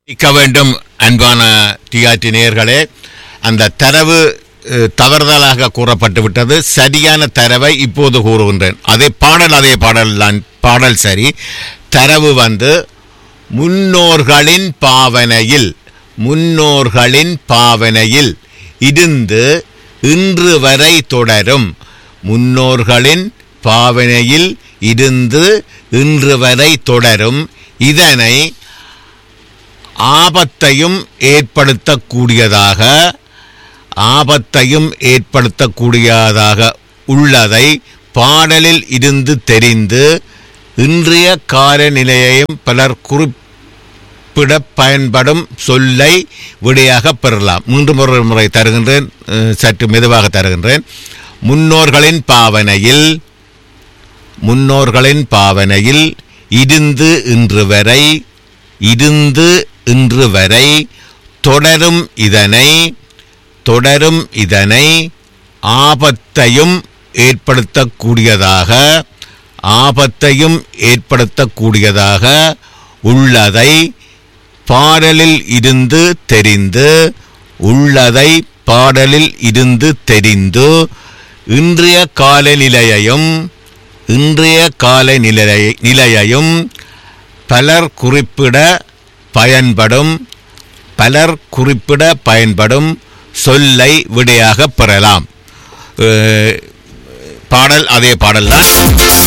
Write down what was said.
இக்க வேண்டும் அன்பான டிஆர்டி நேயர்களே அந்த தரவு அஹ், தவறுதலாக கூறப்பட்டு விட்டது சரியான தரவை இப்போது கூறுகின்றேன் அதே பாடல் அதே பாடல் தான் பாடல் சரி தரவு வந்து முன்னோர்களின் பாவனையில் முன்னோர்களின் பாவனையில் இருந்து இன்று வரை தொடரும் முன்னோர்களின் பாவனையில் இருந்து இன்று வரை தொடரும் இதனை ஆபத்தையும் ஏற்படுத்தக்கூடியதாக ஆபத்தையும் ஏற்படுத்தக்கூடியதாக உள்ளதை பாடலில் இருந்து தெரிந்து இன்றைய காலநிலையையும் பலர் குறிப்பிட பயன்படும் சொல்லை விடையாக பெறலாம் மீண்டும் ஒரு முறை தருகின்றேன் அஹ், சற்று மெதுவாக தருகின்றேன் முன்னோர்களின் பாவனையில் முன்னோர்களின் பாவனையில் இருந்து இன்று வரை இருந்து இன்று வரை தொடரும் இதனை தொடரும் இதனை ஆபத்தையும் ஏற்படுத்தக்கூடியதாக ஆபத்தையும் ஏற்படுத்தக்கூடியதாக உள்ளதை பாடலில் இருந்து தெரிந்து உள்ளதை பாடலில் இருந்து தெரிந்து இன்றைய காலநிலையையும் இன்றைய காலநிலை நிலையையும் பலர் குறிப்பிட பயன்படும் பலர் குறிப்பிட பயன்படும் சொல்லை விடையாக பெறலாம் அஹ், பாடல் அதே பாடல் தான்